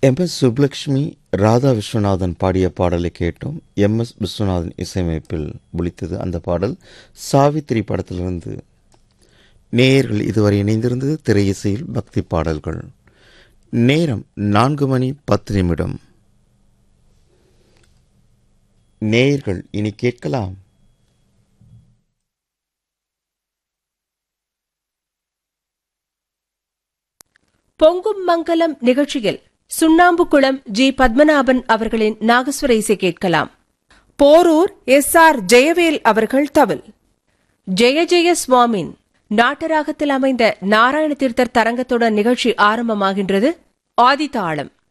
M S Subbulakshmi Radha Viswanathan பாடிய பாடலை கேட்டோம் எம் எஸ் விஸ்வநாதன் இசையமைப்பில் ஒலித்தது அந்த பாடல் சாவித்திரி படத்திலிருந்து நேயர்கள் இதுவரை இணைந்திருந்தது திரை இசையில் பக்தி பாடல்கள் நேரம் நான்கு மணி பத்து நிமிடம் நேயர்கள் இனி கேட்கலாம் பொங்கும் மங்கலம் நிகழ்ச்சியில் சுண்ணாம்புக்குளம் ஜி பத்மநாபன் அவர்களின் நாகஸ்வர இசை கேட்கலாம் போரூர் எஸ் ஆர் ஜெயவேல் அவர்கள் தவில் ஜெய ஜெய சுவாமின் நாட்டராகத்தில் அமைந்த நாராயண தீர்த்தர் தரங்கத்துடன் நிகழ்ச்சி ஆரம்பமாகின்றது ஆதிதாளம்